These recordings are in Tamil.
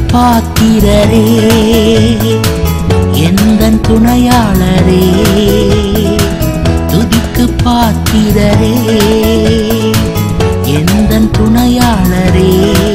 பாத்திரரே எந்த துணையாளரே துதிக்கு பாத்திரரே எந்த துணையாளரே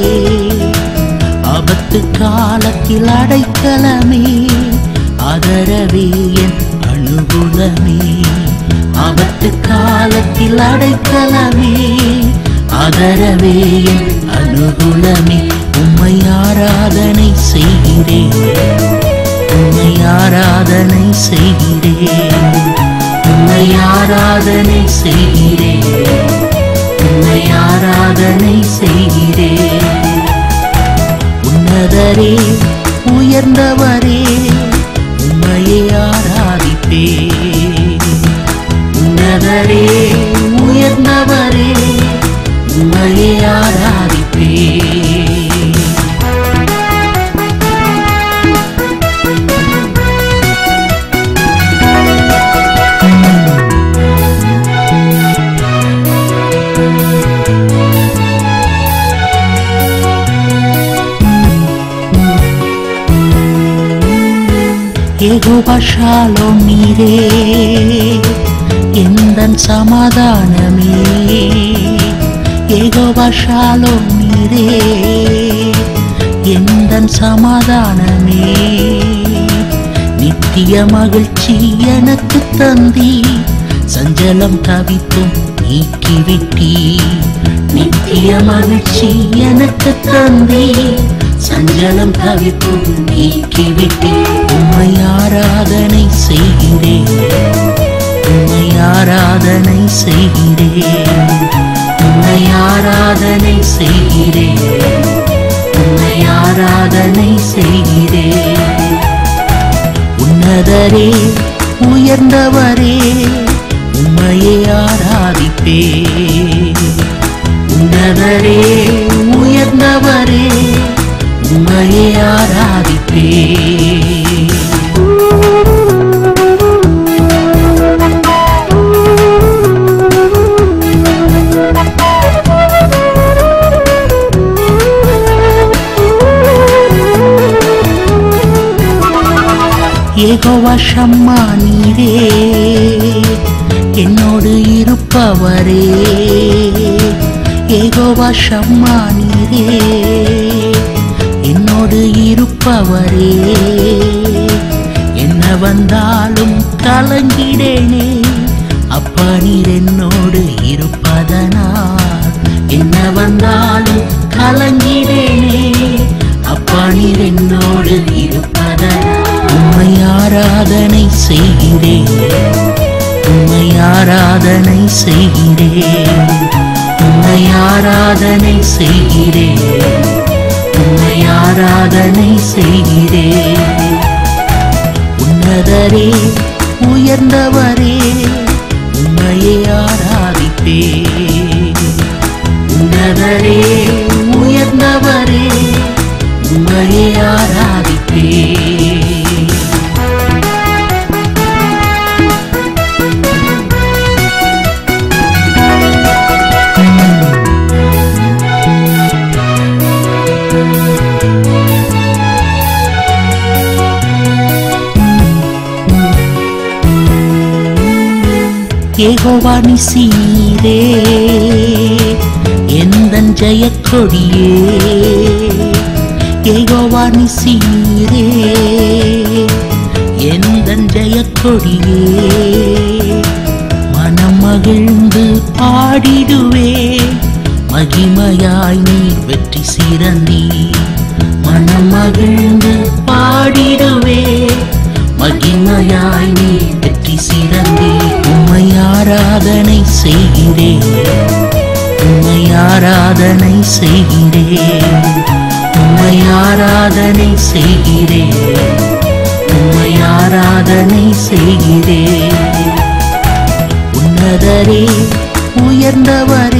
ஆபத்து காலத்தில் அடைக்கலமே ஆதரவே என் அனுகூலமே ஆபத்து காலத்தில் அடைக்கலமே ஆதரவே என் அனுகூலமே உம்மை ஆராதனை செய்கிறேன் உம்மை ஆராதனை செய்கிறேன் உம்மை ஆராதனை செய்கிறேன் உம்மை ஆராதனை செய்கிறேன் உன்னதரே உயர்ந்தவரே உம்மையே ஆராதிப்பே உன்னதரே உயர்ந்தவரே உம்மையே ஆராதிப்பே ஏகோபாஷாலோம் நீரே எந்தன் சமாதானமே ஏகோபாஷாலோம் நீரே எந்தன் சமாதானமே நித்திய மகிழ்ச்சி எனக்கு தந்தி சஞ்சலம் தவித்தும் நீக்கிவிட்டி நித்திய மகிழ்ச்சி எனக்கு தந்தி சஞ்சலம் தவித்தும் நீக்கிவிட்டி உம்மை ஆராதனை செய்கிறேன் உம்மை ஆராதனை செய்கிறேன் உம்மை ஆராதனை செய்கிறேன் உம்மை ஆராதனை செய்கிறேன் உன்னதரே உயர்ந்தவரே உம்மையே ஆராதிப்பே உன்னதரே உயர்ந்தவரே உம்மையே ஆராதிப்பே ஏகோவா ஷம்மா நீரே என்னோடு இருப்பவரே ஏகோவா ஷம்மா நீரே என்னோடு இருப்பவரே என்ன வந்தாலும் கலங்கிடேனே அப்பா நீர் என்னோடு இருப்பதனால் என்ன வந்தாலும் கலங்கிடேனே அப்பா நீர் என்னோடு இருப்பதனால் உம்மை ஆராதனை செய்கிறேன் உம்மை ஆராதனை செய்கிறேன் உம்மை ஆராதனை செய்கிறேன் உம்மை ஆராதனை செய்கிறேன் உன்னதரே உயர்ந்தவரே உம்மையே ஆராதிப்பே உன்னதரே உயர்ந்தவரே உம்மையே ஆராதிப்பே ஏகோவா நிசீரே எந்தன் ஜெயக்கொடியே ஏகோவா நிசீரே எந்தன் ஜெயக்கொடியே மனம் மகிழ்ந்து பாடிடுவே மகிமையாய் நீ வெற்றி சிறந்தீ மனம் மகிழ்ந்து பாடிடுவே மகிமையாய் நீ வெற்றி சிறந்தே உம்மை ஆராதனை செய்கிறேன் உம்மை ஆராதனை செய்கிறேன் உம்மை ஆராதனை செய்கிறேன் உம்மை ஆராதனை செய்கிறேன் உன்னதரே உயர்ந்தவரே